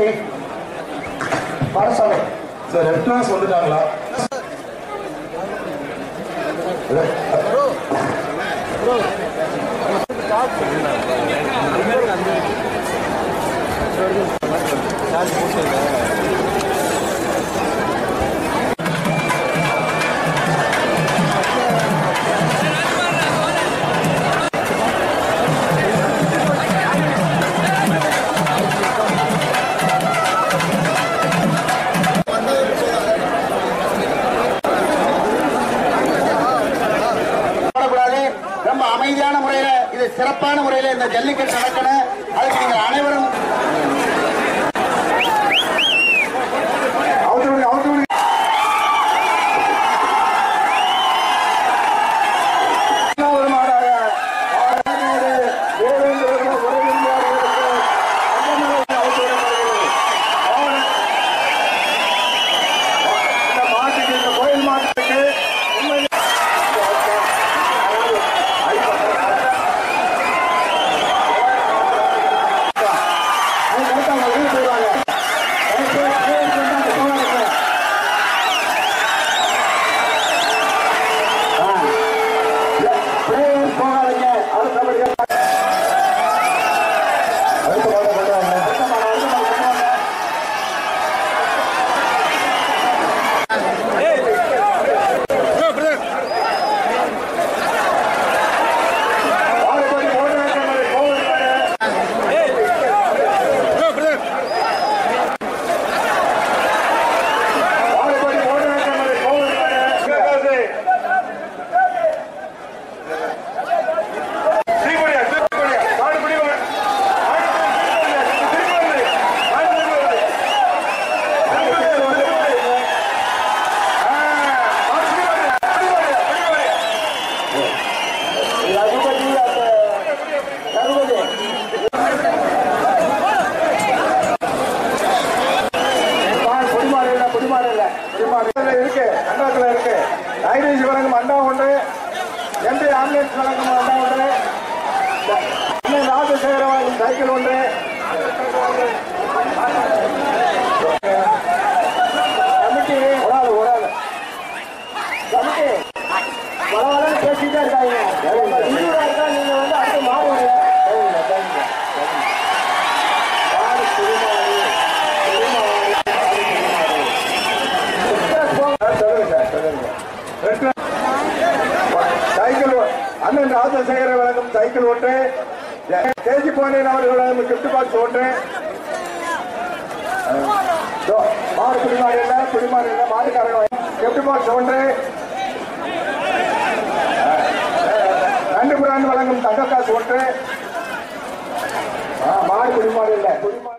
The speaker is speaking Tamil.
கமிட்டி பாடசாலை சார் ரெட் கிளாஸ் வந்துட்டாங்களா போடக்கூடாது ரொம்ப அமைதியான முறையில இது சிறப்பான முறையில இந்த ஜல்லிக்கட்டு நடக்கணும் அதுக்கு நீங்கள் அனைவரும் அவுத்து விடுங்க, அவுத்து விடுங்க. இரண்டாவது மாடாக ஆறாவது தேவேந்திர உறவினர் அவர்களுக்கு அங்கமாக அவுத்து விடப்படுகிறது. ஆறு- இந்த மாட்டுக்கு இந்த கோயில் மாட்டுக்கு உண்மையிலே அது கரெக்டா அவங்க வெளியே போயிடுவாங்க. கரெக்டா, பிரேயர் பண்ணா அந்த போராட்டத்துல. ஆ. இல்ல, பிரேயர் போகாதீங்க. அடுத்தபடியா அடுத்த மாடை கொண்டு வாங்க. அடுத்த மாடை, அடுத்த மாடை கொண்டு வாங்க. ஆறு கோடி ஓடுறாங்க, கோவில் மாடு. ஆறு கோடி ஓடுறாங்க, கோவில் மாடு. சிவகாசி. தீக்குடியா, தீக்குடியா. மாடு பிடி வாங்க. மாடு பிடி வாங்க. திருப்பி வந்து. மாடு திருப்பி வந்து. திருப்பி வந்து, திருப்பி வந்து. ஆ, மாடு பிடி வாங்க. பிடி வாங்க, பிடி வாங்க. ரகுபதி அந்த ரகுபதி பால் பொடிமாடு இல்ல பொடிமாடு இல்ல பொடிமாடு இதுல இருக்கு அண்டாத்துல இருக்கு ஐரிஷ் வழங்கும் அண்டா உண்டு எம்பி ஆம்புலன்ஸ் வழங்கும் அண்டா உண்டு அண்ணன் ராஜசேகர வழங்கும் சைக்கிள் உண்டு கமிட்டி ஓடாது ஓடாது கமிட்டி வர வரன்னு பேசிட்டே இருக்காங்க இருபதா இருக்கா நீங்க வந்து அடுத்து மாறுவீங்க சரிங்க, சரிங்க, சரிங்க. யாரு பெருமாள்? பெருமாள், யாரு பெருமாள்? எக்ஸ்பிரஸ் போங்க. ஆ, சொல்லுங்க சார், சொல்லுங்க. எக்ஸ்பிரஸ். சைக்கிள் ஓ- அண்ணன் ராஜசேகர வழங்கும் சைக்கிள் ஒன்று கேஜி பாண்டியன் அவர்கள் வழங்கும் கிஃப்ட் பாக்ஸ் ஒன்று இதோ, மாடு குடிமாடு இல்லை குடிமாடு இல்லை மாடுக்காரங்க கிஃப்ட் பாக்ஸ் ஒன்று நண்டு பிரான் வழங்கும் தங்க காசு ஒன்று ஆ, மாடு குடிமாடு இல்லை குடிமாடு